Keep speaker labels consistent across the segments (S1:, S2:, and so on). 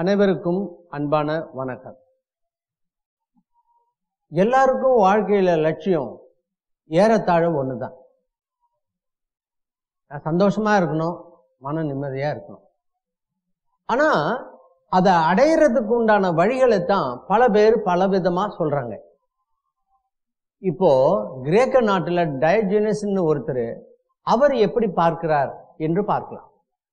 S1: அனைவருக்கும் அன்பான வணக்கம் எல்லாருக்கும் வாழ்க்கையில லட்சியம் ஏறத்தாழ ஒண்ணுதான் நான் சந்தோஷமா இருக்கணும் மன நிம்மதியா இருக்கணும் ஆனா அதை அடையிறதுக்கு உண்டான வழிகளை தான் பல பேர் பல விதமா சொல்றாங்க இப்போ கிரேக்க நாட்டுல டயஜினஸ்னு ஒருத்தர் அவர் எப்படி பார்க்கிறார் என்று பார்க்கலாம்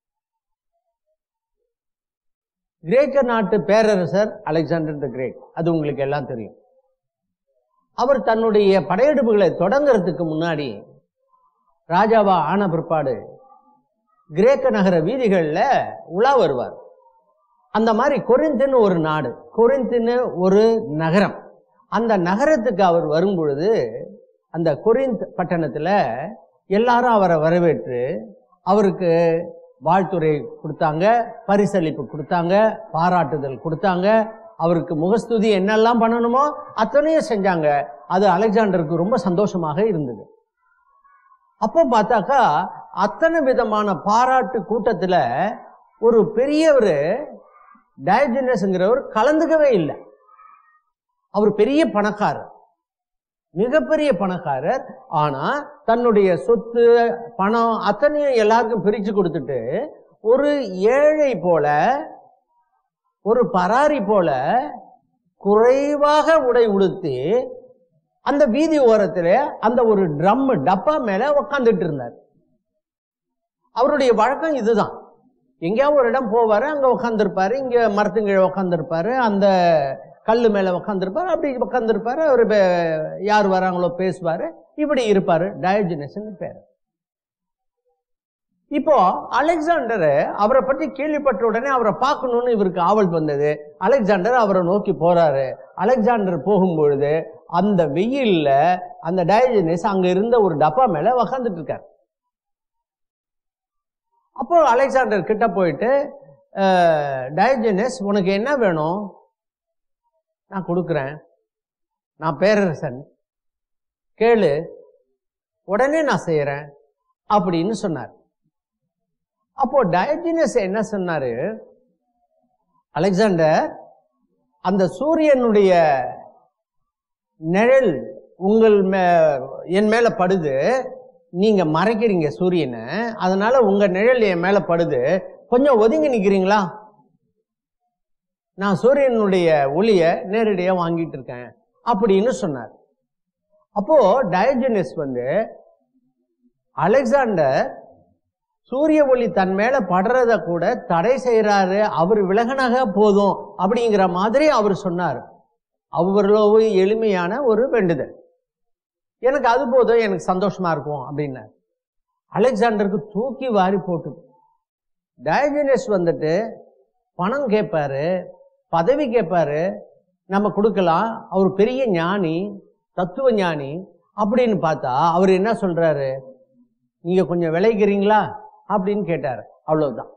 S1: கிரேக்க நாட்டு பேரரசர் அலெக்சாண்டர் த கிரேட் அது உங்களுக்கு எல்லாம் தெரியும் அவர் தன்னுடைய படையெடுப்புகளை தொடங்குறதுக்கு முன்னாடி ராஜாவா ஆன பிற்பாடு கிரேக்க நகர வீதிகளில் உலா வருவார் அந்த மாதிரி கொரிந்துன்னு ஒரு நாடு கொரிந்துன்னு ஒரு நகரம் அந்த நகரத்துக்கு அவர் வரும் பொழுது அந்த கொரிந்த் பட்டணத்தில் எல்லாரும் அவரை வரவேற்று அவருக்கு வாழ்த்துறை கொடுத்தாங்க பரிசளிப்பு கொடுத்தாங்க பாராட்டுதல் கொடுத்தாங்க அவருக்கு முகஸ்துதி என்னெல்லாம் பண்ணணுமோ அத்தனையும் செஞ்சாங்க அது அலெக்சாண்டருக்கு ரொம்ப சந்தோஷமாக இருந்தது அப்போ பார்த்தாக்கா அத்தனை விதமான பாராட்டு கூட்டத்துல ஒரு பெரியவர் டயஜினஸ்ங்கிறவர் கலந்துக்கவே இல்லை அவர் பெரிய பணக்காரர் மிகப்பெரிய பணக்காரர் ஆனா தன்னுடைய சொத்து பணம் அத்தனையும் எல்லாருக்கும் பிரிச்சு கொடுத்துட்டு ஒரு ஏழை போல ஒரு பராரி போல குறைவாக உடை உடுத்தி அந்த வீதி ஓரத்தில் அந்த ஒரு ட்ரம் டப்பா மேல உக்காந்துட்டு இருந்தார் அவருடைய வழக்கம் இதுதான் எங்கேயாவது ஒரு இடம் போவாரு அங்க உட்காந்துருப்பாரு இங்க மரத்துங்கீழ உட்காந்துருப்பாரு அந்த கல்லு மேல உட்காந்துருப்பாரு அப்படி உட்காந்துருப்பாரு அவர் யார் வராங்களோ பேசுவாரு இப்படி இருப்பாரு டயோஜினஸ்னு பேர் இப்போ அலெக்சாண்டர் அவரை பற்றி கேள்விப்பட்ட உடனே அவரை பார்க்கணும்னு இவருக்கு ஆவல் வந்தது அலெக்சாண்டர் அவரை நோக்கி போறாரு அலெக்சாண்டர் போகும்பொழுது அந்த வெயில்ல அந்த டயோஜினஸ் அங்க இருந்த ஒரு டப்பா மேல உக்காந்துட்டு இருக்காரு அப்போ அலெக்சாண்டர் கிட்ட போயிட்டு டயோஜினஸ் உனக்கு என்ன வேணும் நான் கொடுக்குறேன் நான் பேரரசன் கேளு உடனே நான் செய்யறேன் அப்படின்னு சொன்னார் அப்போ டயஜினஸ் என்ன சொன்னாரு அலெக்சாண்டர் அந்த சூரியனுடைய நிழல் உங்கள் மே என் மேல படுது நீங்க மறைக்கிறீங்க சூரியனை அதனால உங்க நிழல் என் மேல படுது கொஞ்சம் ஒதுங்கி நிக்கிறீங்களா நான் சூரியனுடைய ஒளிய நேரடியா வாங்கிட்டு இருக்கேன் அப்படின்னு சொன்னார் அப்போ டயஜினஸ் வந்து அலெக்சாண்டர் சூரிய ஒளி தன் மேல படுறத கூட தடை செய்யறாரு அவர் விலகனாக போதும் அப்படிங்கிற மாதிரி அவர் சொன்னார் அவ்வளவு எளிமையான ஒரு வேண்டுதல் எனக்கு அது போதும் எனக்கு சந்தோஷமா இருக்கும் அப்படின்னார் அலெக்சாண்டருக்கு தூக்கி வாரி போட்டு டயஜினஸ் வந்துட்டு பணம் கேட்பாரு பதவி கேட்பாரு நம்ம கொடுக்கலாம் அவர் பெரிய ஞானி தத்துவ ஞானி அப்படின்னு பார்த்தா அவர் என்ன சொல்றாரு நீங்க கொஞ்சம் விளைக்கிறீங்களா அப்படின்னு கேட்டாரு அவ்வளவுதான்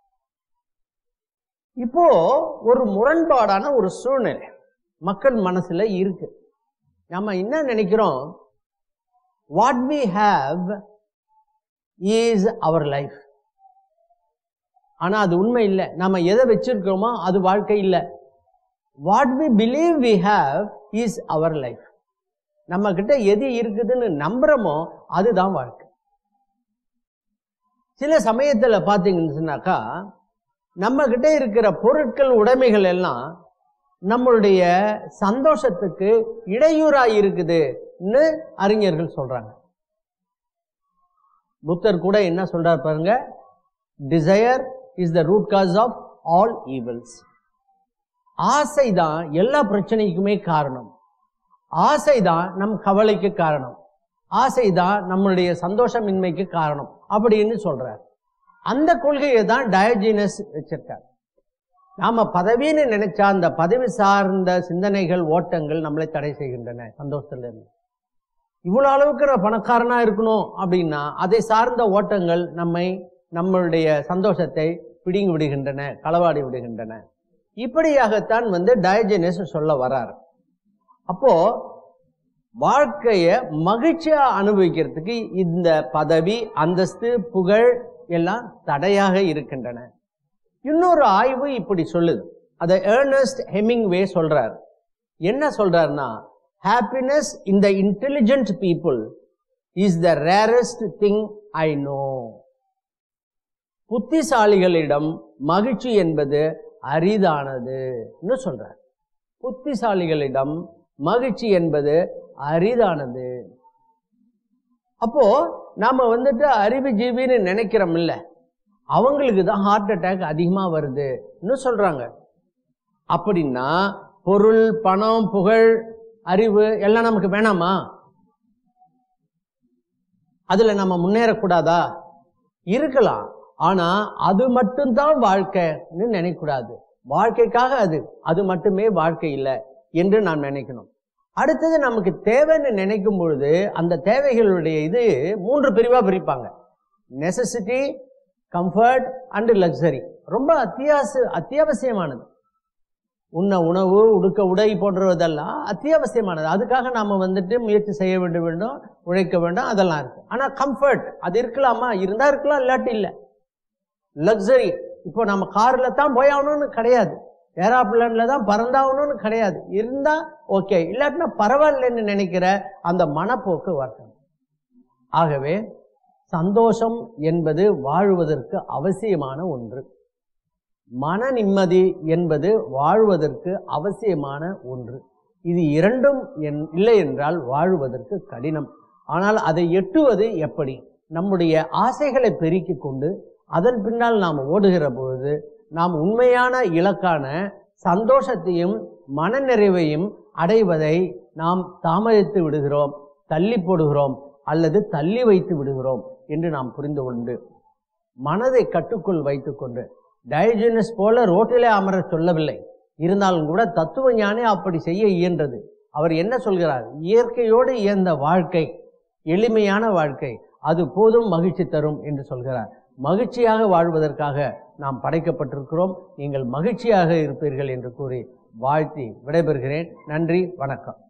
S1: இப்போ ஒரு முரண்பாடான ஒரு சூழ்நிலை மக்கள் மனசுல இருக்கு நம்ம என்ன நினைக்கிறோம் what we have is our life ஆனா அது உண்மை இல்லை நம்ம எதை வச்சிருக்கிறோமோ அது வாழ்க்கை இல்லை what we believe we have is our life நம்ம கிட்ட எது இருக்குதுன்னு நம்புறோமோ அதுதான் வாழ்க்கை சில சமயத்துல பாத்தீங்கன்னு சொன்னாக்கா நம்ம கிட்ட இருக்கிற பொருட்கள் உடைமைகள் எல்லாம் நம்மளுடைய சந்தோஷத்துக்கு இடையூறா இருக்குதுன்னு அறிஞர்கள் சொல்றாங்க புத்தர் கூட என்ன சொல்றார் பாருங்க desire is the root cause of all evils ஆசை தான் எல்லா பிரச்சனைக்குமே காரணம் ஆசை தான் நம் கவலைக்கு காரணம் ஆசை தான் நம்மளுடைய சந்தோஷமின்மைக்கு காரணம் அப்படின்னு சொல்றார் அந்த கொள்கையை தான் டயஜினஸ் வச்சிருக்கார் நாம பதவின்னு நினைச்சா அந்த பதவி சார்ந்த சிந்தனைகள் ஓட்டங்கள் நம்மளை தடை செய்கின்றன சந்தோஷத்துல இருந்து இவ்வளவு அளவுக்கு நான் பணக்காரனா இருக்கணும் அப்படின்னா அதை சார்ந்த ஓட்டங்கள் நம்மை நம்மளுடைய சந்தோஷத்தை பிடுங்கி விடுகின்றன களவாடி விடுகின்றன இப்படியாகத்தான் வந்து டயஜினஸ் சொல்ல வரார் அப்போ வாழ்க்கைய மகிழ்ச்சியா அனுபவிக்கிறதுக்கு இந்த பதவி அந்தஸ்து புகழ் எல்லாம் தடையாக இருக்கின்றன இன்னொரு ஆய்வு இப்படி சொல்லுது அதை ஏர்னஸ்ட் ஹெமிங்வே சொல்றார் என்ன சொல்றாருன்னா happiness in the intelligent people is the rarest thing I know புத்திசாலிகளிடம் மகிழ்ச்சி என்பது அரிதானதுன்னு சொல்றார் புத்திசாலிகளிடம் மகிழ்ச்சி என்பது அரிதானது அப்போ நாம வந்துட்டு அறிவு ஜீவின்னு நினைக்கிறோம் இல்ல அவங்களுக்கு தான் ஹார்ட் அட்டாக் அதிகமா வருதுன்னு சொல்றாங்க அப்படின்னா பொருள் பணம் புகழ் அறிவு எல்லாம் நமக்கு வேணாமா அதுல நம்ம முன்னேறக்கூடாதா இருக்கலாம் ஆனா அது மட்டும்தான் வாழ்க்கைன்னு நினைக்கக்கூடாது வாழ்க்கைக்காக அது அது மட்டுமே வாழ்க்கை இல்லை என்று நாம் நினைக்கணும் அடுத்தது நமக்கு தேவைன்னு நினைக்கும் பொழுது அந்த தேவைகளுடைய இது மூன்று பிரிவா பிரிப்பாங்க நெசசிட்டி கம்ஃபர்ட் அண்ட் லக்ஸரி ரொம்ப அத்தியாவசிய அத்தியாவசியமானது உண்ண உணவு உடுக்க உடை போன்றதெல்லாம் அத்தியாவசியமானது அதுக்காக நாம வந்துட்டு முயற்சி செய்ய வேண்டும் வேண்டும் உழைக்க வேண்டும் அதெல்லாம் இருக்கு ஆனா கம்ஃபர்ட் அது இருக்கலாமா இருந்தா இருக்கலாம் இல்லாட்டி இல்லை லக்ஸரி இப்போ நம்ம கார்ல தான் போய் ஆகணும்னு கிடையாது ஏரோப்ளேன்ல தான் பறந்தாகணும்னு கிடையாது இருந்தா ஓகே இல்லாட்டினா பரவாயில்லைன்னு நினைக்கிற அந்த மனப்போக்கு வரணும் ஆகவே சந்தோஷம் என்பது வாழுவதற்கு அவசியமான ஒன்று மன நிம்மதி என்பது வாழ்வதற்கு அவசியமான ஒன்று இது இரண்டும் என்- இல்லை என்றால் வாழுவதற்கு கடினம் ஆனால் அதை எட்டுவது எப்படி நம்முடைய ஆசைகளை பெருக்கிக் கொண்டு அதன் பின்னால் நாம் ஓடுகிற பொழுது நாம் உண்மையான இலக்கான சந்தோஷத்தையும் மனநிறைவையும் அடைவதை நாம் தாமதித்து விடுகிறோம் தள்ளி போடுகிறோம் அல்லது தள்ளி வைத்து விடுகிறோம் என்று நாம் புரிந்து கொண்டு மனதை கட்டுக்குள் வைத்துக்கொண்டு டயஜனஸ் போல ரோட்டிலே அமர சொல்லவில்லை இருந்தாலும் கூட தத்துவ ஞானி அப்படி செய்ய இயன்றது அவர் என்ன சொல்கிறார் இயற்கையோடு இயந்த வாழ்க்கை எளிமையான வாழ்க்கை அது போதும் மகிழ்ச்சி தரும் என்று சொல்கிறார் மகிழ்ச்சியாக வாழ்வதற்காக நாம் படைக்கப்பட்டிருக்கிறோம் நீங்கள் மகிழ்ச்சியாக இருப்பீர்கள் என்று கூறி வாழ்த்தி விடைபெறுகிறேன் நன்றி வணக்கம்